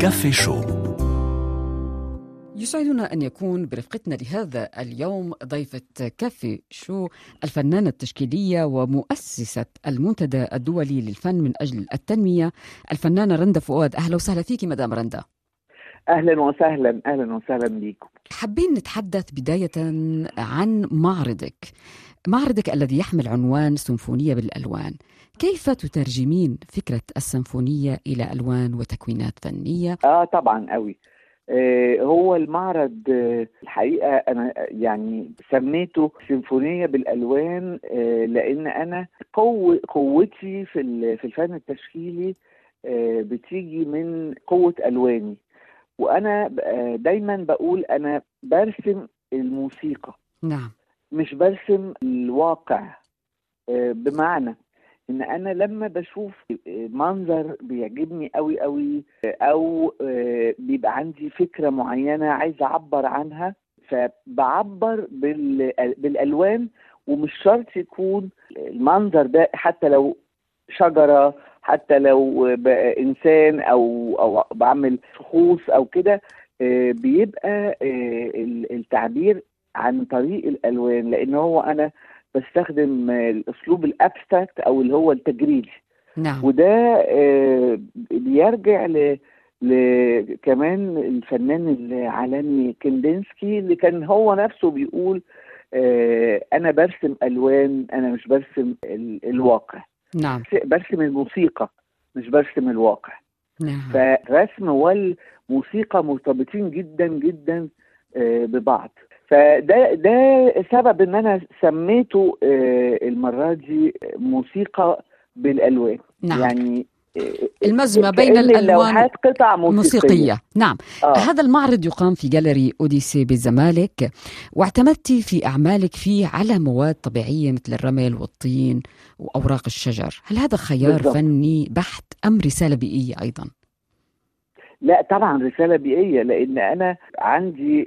كافي شو يسعدنا أن يكون برفقتنا لهذا اليوم ضيفة كافي شو الفنانة التشكيلية ومؤسسة المنتدى الدولي للفن من أجل التنمية الفنانة رندا فؤاد أهلا وسهلا فيك مدام رندا اهلا وسهلا اهلا وسهلا بيكم حابين نتحدث بداية عن معرضك معرضك الذي يحمل عنوان سيمفونية بالألوان كيف تترجمين فكرة السيمفونية إلى ألوان وتكوينات فنية؟ اه طبعا قوي آه هو المعرض آه الحقيقه انا يعني سميته سيمفونيه بالالوان آه لان انا قوه قوتي في ال- في الفن التشكيلي آه بتيجي من قوه الواني وانا آه دايما بقول انا برسم الموسيقى نعم مش برسم الواقع آه، بمعنى ان انا لما بشوف منظر بيعجبني قوي قوي آه، او آه، بيبقى عندي فكره معينه عايز اعبر عنها فبعبر بال- بالالوان ومش شرط يكون المنظر ده حتى لو شجره حتى لو بقى انسان او او بعمل شخوص او كده آه، بيبقى آه، ال- التعبير عن طريق الالوان لان هو انا بستخدم آه، الاسلوب الابستراكت او اللي هو التجريدي نعم وده آه، بيرجع ل ل- كمان الفنان العالمي كندنسكي اللي كان هو نفسه بيقول آه، انا برسم الوان انا مش برسم ال- الواقع نعم برسم الموسيقى مش برسم الواقع نعم فالرسم والموسيقى مرتبطين جدا جدا آه، ببعض فده ده سبب ان انا سميته آه، المره دي موسيقى بالالوان نعم. يعني آه، المزج ما كأن بين الألوان اللوحات قطع موسيقيه, موسيقية نعم آه. هذا المعرض يقام في جاليري أوديسي بالزمالك واعتمدت في أعمالك فيه على مواد طبيعية مثل الرمل والطين وأوراق الشجر هل هذا خيار بالضبط. فني بحت أم رسالة بيئية أيضا؟ لا طبعا رسالة بيئية لأن أنا عندي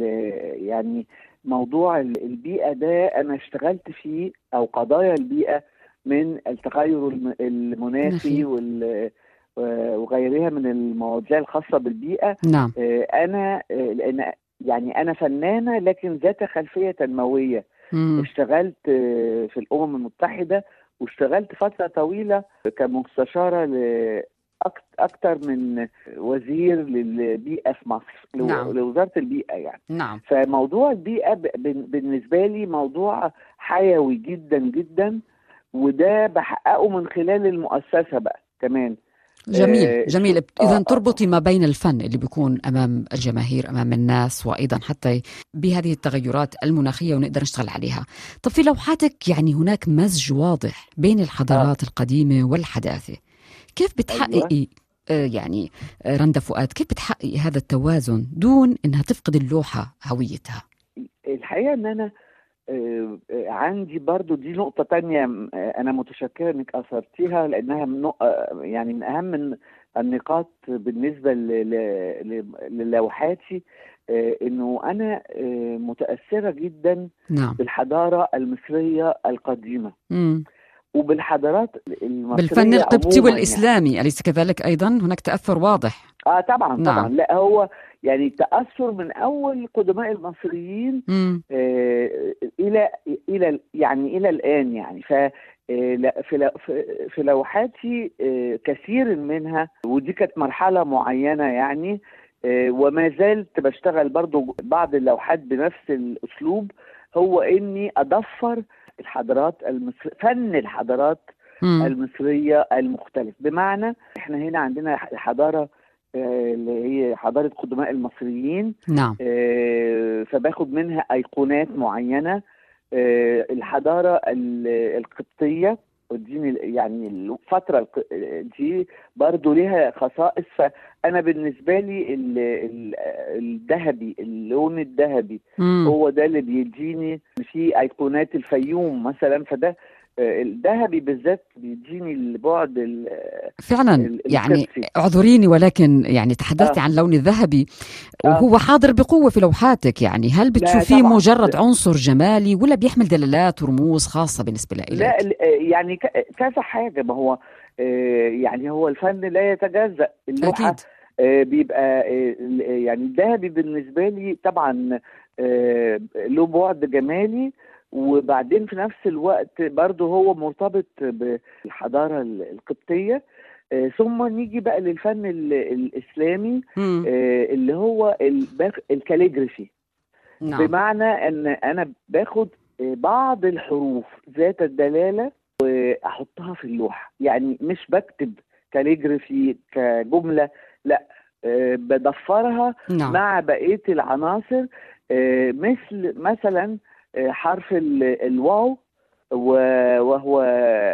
ال- يعني موضوع ال- البيئة ده أنا اشتغلت فيه أو قضايا البيئة من التغير الم- المناخي مناخي. وال- وغيرها من المواضيع الخاصة بالبيئة نعم آه، أنا آه، لأن يعني أنا فنانة لكن ذات خلفية تنموية مم. اشتغلت آه، في الأمم المتحدة واشتغلت فترة طويلة كمستشارة ل أك- أكتر من وزير للبيئة في مصر لو- نعم. لوزارة البيئة يعني نعم فموضوع البيئة ب- بن- بالنسبة لي موضوع حيوي جدا جدا وده بحققه من خلال المؤسسة بقى كمان جميل آه، جميل آه، اذا آه. تربطي ما بين الفن اللي بيكون امام الجماهير امام الناس وايضا حتى بهذه التغيرات المناخيه ونقدر نشتغل عليها طب في لوحاتك يعني هناك مزج واضح بين الحضارات القديمه والحداثه كيف بتحققي آه، يعني آه، رندا فؤاد كيف بتحققي هذا التوازن دون انها تفقد اللوحه هويتها الحقيقة ان انا آه، آه، عندي برضو دي نقطة تانية آه، أنا متشكرة إنك أثرتيها لأنها من نق- آه، يعني من أهم الن- النقاط بالنسبة ل- ل- ل- للوحاتي آه، إنه أنا آه، متأثرة جدا نعم بالحضارة المصرية القديمة مم. وبالحضارات المصرية بالفن القبطي عموماً والاسلامي اليس كذلك ايضا هناك تاثر واضح يعني. آه طبعا نعم. طبعا لا هو يعني تأثر من أول قدماء المصريين مم. آه، الى الى يعني الى الان يعني ف آه، لا- في لو- في- في لوحاتي آه، كثير منها ودي كانت مرحله معينه يعني آه، وما زلت بشتغل برضو بعض اللوحات بنفس الاسلوب هو اني اضفر الحضارات المصر فن الحضارات مم. المصريه المختلف بمعنى احنا هنا عندنا حضاره آه، اللي هي حضاره قدماء المصريين نعم آه، فباخد منها ايقونات معينه آه، الحضاره ال- القبطيه والدين ال- يعني الفتره الق- دي برضو ليها خصائص فانا بالنسبه لي ال- ال- الذهبي اللون الذهبي مم. هو ده اللي بيديني في ايقونات الفيوم مثلا فده آه، الذهبي بالذات بيديني البعد ال- فعلا ال- يعني القبطي. اعذريني ولكن يعني تحدثت آه. عن اللون الذهبي آه. وهو حاضر بقوة في لوحاتك يعني هل بتشوفيه طبعاً. مجرد عنصر جمالي ولا بيحمل دلالات ورموز خاصة بالنسبة لك؟ لا ال- يعني ك- كذا حاجه ما هو آه، يعني هو الفن لا يتجزأ اللوحه أكيد آه، بيبقى آه، يعني الذهبي بالنسبه لي طبعا آه، له بعد جمالي وبعدين في نفس الوقت برضه هو مرتبط بالحضاره القبطيه آه، ثم نيجي بقى للفن ال- الاسلامي مم. آه، اللي هو الباخ- الكاليجرافي نعم بمعنى ان انا باخد آه، بعض الحروف ذات الدلاله واحطها في اللوحه يعني مش بكتب كاليجرافي كجمله لا آه، بدفرها نعم مع بقيه العناصر آه، مثل مثلا آه، حرف ال- الواو و- وهو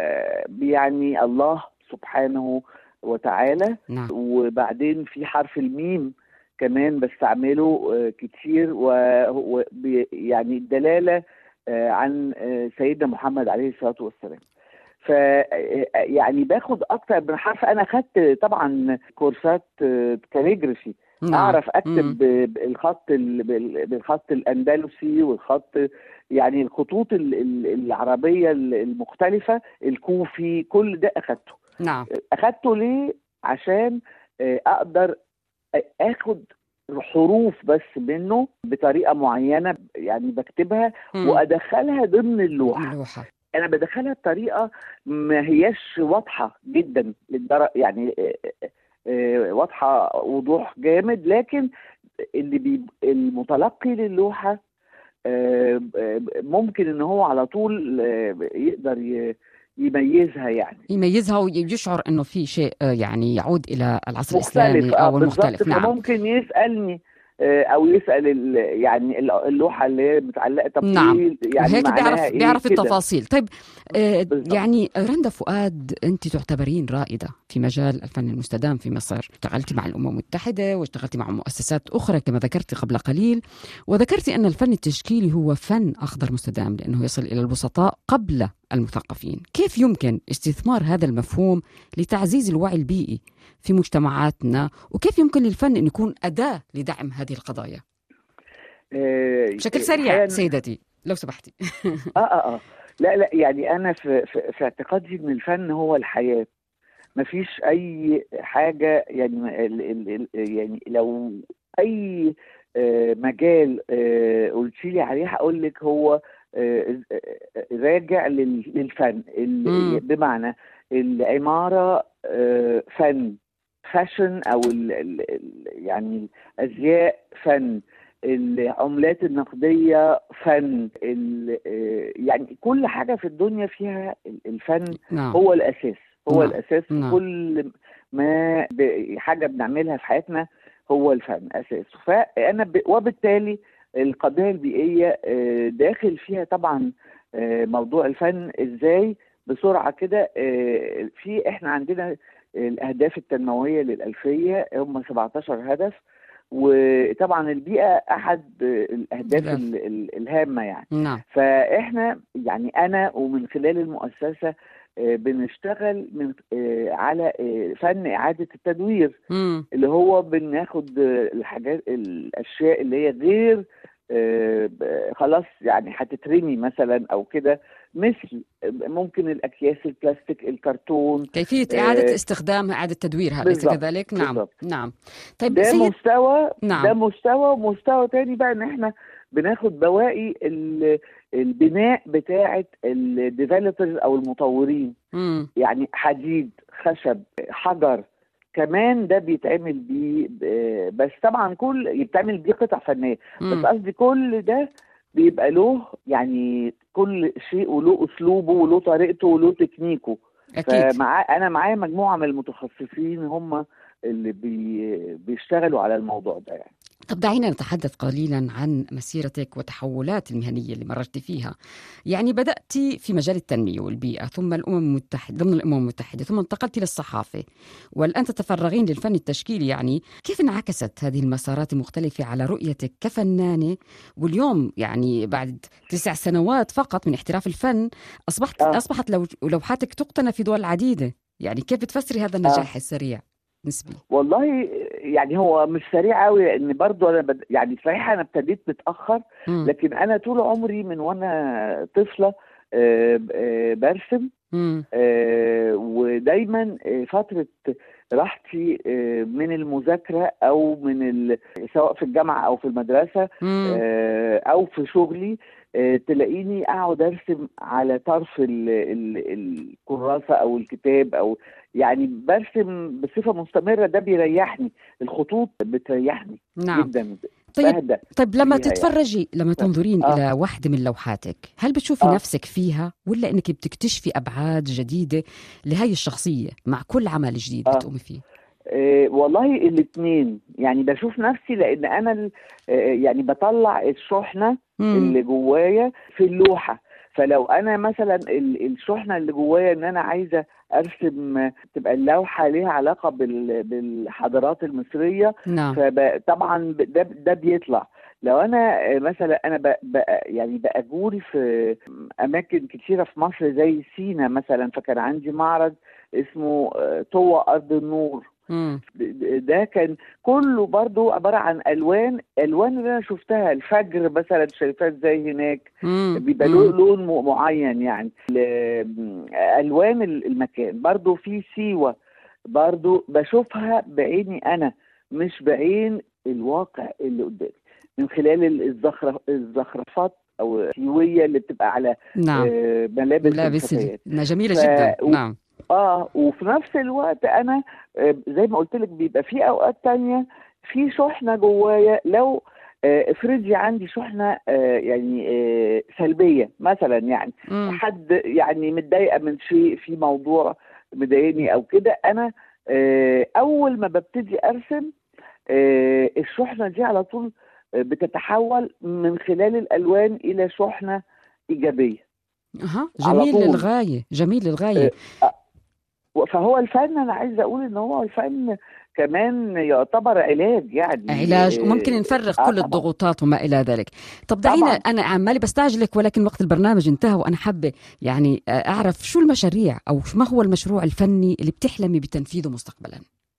يعني الله سبحانه وتعالى نعم وبعدين في حرف الميم كمان بستعمله آه، كتير وهو بي- يعني الدلاله آه، عن آه، سيدنا محمد عليه الصلاه والسلام ف آه، يعني باخد اكتر من حرف انا خدت طبعا كورسات آه، كاليجرافي نعم اعرف مم. اكتب ب- بالخط ال- بال- بالخط الاندلسي والخط يعني الخطوط ال- ال- العربيه ال- المختلفه الكوفي كل ده اخدته نعم اخدته ليه عشان آه، اقدر اخد حروف بس منه بطريقه معينه يعني بكتبها مم. وادخلها ضمن اللوحه اللوحة انا بدخلها بطريقه ما هياش واضحه جدا للدرجه يعني آه، آه، آه، واضحه وضوح جامد لكن اللي بي المتلقي للوحه آه، آه، ممكن ان هو على طول آه، يقدر ي- يميزها يعني يميزها ويشعر انه في شيء آه، يعني يعود الى العصر مختلف الاسلامي اه او بالظبط المختلف نعم فممكن يسالني آه، او يسال ال- يعني اللوحه اللي هي متعلقه طب نعم. إيه يعني وهيك معناها بيعرف إيه بيعرف كده. التفاصيل طيب آه، بالضبط. يعني رندا فؤاد انت تعتبرين رائده في مجال الفن المستدام في مصر اشتغلتي مع الامم المتحده واشتغلتي مع مؤسسات اخرى كما ذكرتي قبل قليل وذكرتي ان الفن التشكيلي هو فن اخضر مستدام لانه يصل الى البسطاء قبل المثقفين كيف يمكن استثمار هذا المفهوم لتعزيز الوعي البيئي في مجتمعاتنا وكيف يمكن للفن ان يكون اداه لدعم هذه القضايا آه، بشكل سريع الحقيقة- سيدتي لو سمحتي اه اه اه لا لا يعني انا في في, في اعتقادي ان الفن هو الحياه مفيش اي حاجه يعني ال ال ال يعني لو اي آه، مجال قلت لي عليه هقول لك هو آه، آه، راجع لل- للفن ال- مم. بمعنى العماره آه، فن فاشن او ال ال ال- يعني الازياء فن العملات النقديه فن ال- آه، يعني كل حاجه في الدنيا فيها ال- الفن نعم هو الاساس هو نعم. الاساس في نعم. كل ما ب- حاجه بنعملها في حياتنا هو الفن اساسه فانا ب... وبالتالي القضيه البيئيه آه، داخل فيها طبعا آه، موضوع الفن ازاي بسرعه كده آه، في احنا عندنا الاهداف التنمويه للالفيه هم 17 هدف وطبعا البيئه احد الاهداف الأهداف. ال- ال- الهامه يعني نعم فاحنا يعني انا ومن خلال المؤسسه آه، بنشتغل من آه، على آه، فن اعاده التدوير مم. اللي هو بناخد آه، الحاجات الاشياء اللي هي غير آه، ب- خلاص يعني هتترمي مثلا او كده مثل آه، ممكن الاكياس البلاستيك الكرتون كيفية إعادة آه، استخدامها إعادة تدويرها أليس بالضبط، كذلك؟ نعم بالضبط. نعم طيب ده سيد مستوى نعم. ده مستوى ومستوى تاني بقى ان احنا بناخد بواقي ال- البناء بتاعه الديفلوبرز او المطورين مم. يعني حديد خشب حجر كمان ده بيتعمل بيه ب- بس طبعا كل يتعمل بيه قطع فنيه بس مم. قصدي كل ده بيبقى له يعني كل شيء وله اسلوبه وله طريقته وله تكنيكه أكيد فمع انا معايا مجموعه من المتخصصين هم اللي بي... بيشتغلوا على الموضوع ده يعني طب دعينا نتحدث قليلا عن مسيرتك وتحولات المهنية اللي مررت فيها يعني بدأت في مجال التنمية والبيئة ثم الأمم المتحدة ضمن الأمم المتحدة ثم انتقلت للصحافة والآن تتفرغين للفن التشكيلي يعني كيف انعكست هذه المسارات المختلفة على رؤيتك كفنانة واليوم يعني بعد تسع سنوات فقط من احتراف الفن أصبحت آه. أصبحت لو لوحاتك تقتنى في دول عديدة يعني كيف بتفسري هذا النجاح السريع نسبي والله يعني هو مش سريع قوي لان برضو انا بد... يعني صحيح انا ابتديت متاخر مم. لكن انا طول عمري من وانا طفله آه، ب- آه، برسم مم. آه، ودايما آه، فتره راحتي آه، من المذاكره او من ال... سواء في الجامعه او في المدرسه مم. آه، او في شغلي آه، تلاقيني اقعد ارسم على طرف ال- ال- الكراسه او الكتاب او يعني برسم بصفه مستمره ده بيريحني الخطوط بتريحني نعم جدا طيب بهدى طيب لما فيها يعني. تتفرجي لما تنظرين آه. الى واحده من لوحاتك هل بتشوفي آه. نفسك فيها ولا انك بتكتشفي ابعاد جديده لهي الشخصيه مع كل عمل جديد آه. بتقومي فيه آه، والله الاثنين يعني بشوف نفسي لان انا ال- آه، يعني بطلع الشحنه مم. اللي جوايا في اللوحه فلو انا مثلا ال- الشحنه اللي جوايا ان انا عايزه ارسم آه، تبقى اللوحه ليها علاقه بال- بالحضارات المصريه نعم فطبعا ده ده بيطلع لو انا آه، مثلا انا ب- ب- يعني باجول في اماكن كتيره في مصر زي سينا مثلا فكان عندي معرض اسمه آه، طوى ارض النور مم. ده كان كله برضو عبارة عن ألوان ألوان اللي أنا شفتها الفجر مثلا شايفاه ازاي هناك مم. بيبقى مم. له لون م- معين يعني ال- ألوان ال- المكان برضو في سيوة برضو بشوفها بعيني أنا مش بعين الواقع اللي قدامي من خلال ال- الزخرف الزخرفات أو السيوية اللي بتبقى على نعم آه، ملابس ملابس الفتيات جميله ف- جدا و- نعم اه وفي نفس الوقت انا آه، زي ما قلت لك بيبقى في اوقات تانية في شحنه جوايا لو آه، افرضي عندي شحنه آه، يعني آه، سلبيه مثلا يعني مم. حد يعني متضايقه من شيء في موضوع مضايقني او كده انا آه، اول ما ببتدي ارسم آه، الشحنه دي على طول آه، بتتحول من خلال الالوان الى شحنه ايجابيه اها على جميل طول. للغايه جميل للغايه فهو الفن انا عايزه اقول ان هو الفن كمان يعتبر علاج يعني علاج آه، وممكن نفرغ آه كل طبعاً. الضغوطات وما الى ذلك طب دعينا طبعاً. انا عمالي بستعجلك ولكن وقت البرنامج انتهى وانا حابه يعني آه، اعرف شو المشاريع او ما هو المشروع الفني اللي بتحلمي بتنفيذه مستقبلا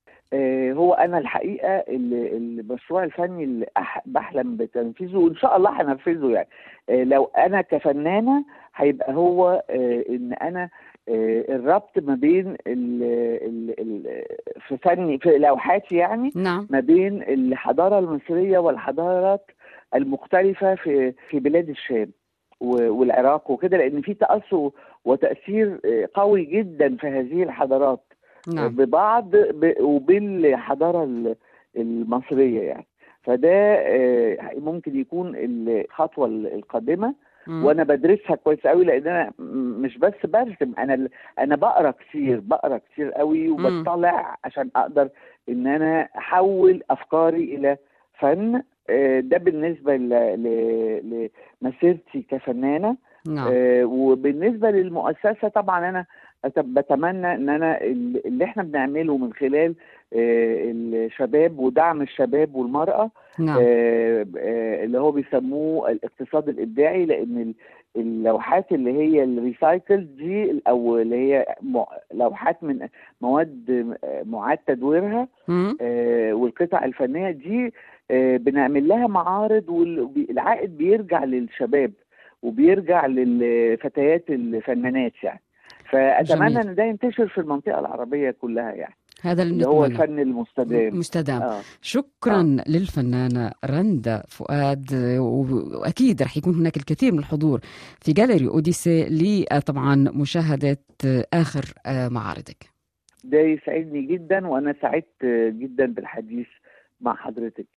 آه، هو انا الحقيقه ال- المشروع الفني اللي أح- بحلم بتنفيذه وان شاء الله هنفذه يعني آه، لو انا كفنانه هيبقى هو آه، ان انا آه، الربط ما بين ال ال ال في فني في لوحاتي يعني نعم ما بين الحضاره المصريه والحضارات المختلفه في في بلاد الشام و- والعراق وكده لان في تاثر وتاثير آه، قوي جدا في هذه الحضارات نعم ببعض ب- وبالحضاره ال- المصريه يعني فده آه، ممكن يكون الخطوه القادمه مم. وانا بدرسها كويس قوي لان انا م- مش بس برسم انا انا بقرا كتير بقرا كتير قوي وبطلع عشان اقدر ان انا احول افكاري الى فن آه، ده بالنسبه ل- ل- لمسيرتي كفنانه نعم آه، وبالنسبه للمؤسسه طبعا انا أت- بتمنى ان انا ال- اللي احنا بنعمله من خلال آه، الشباب ودعم الشباب والمراه نعم آه، آه، اللي هو بيسموه الاقتصاد الابداعي لان ال- اللوحات اللي هي الريسايكل دي او اللي هي م- لوحات من مواد آه، معاد تدويرها مم. آه، والقطع الفنيه دي آه، بنعمل لها معارض والعائد بيرجع للشباب وبيرجع للفتيات الفنانات يعني فاتمنى جميل. ان ده ينتشر في المنطقه العربيه كلها يعني هذا اللي اللي هو نتمنى الفن المستدام مستدام اه شكرا للفنانة رندا فؤاد وأكيد رح يكون هناك الكثير من الحضور في جاليري أوديسي لطبعا مشاهدة آخر معارضك ده يسعدني جدا وانا سعدت جدا بالحديث مع حضرتك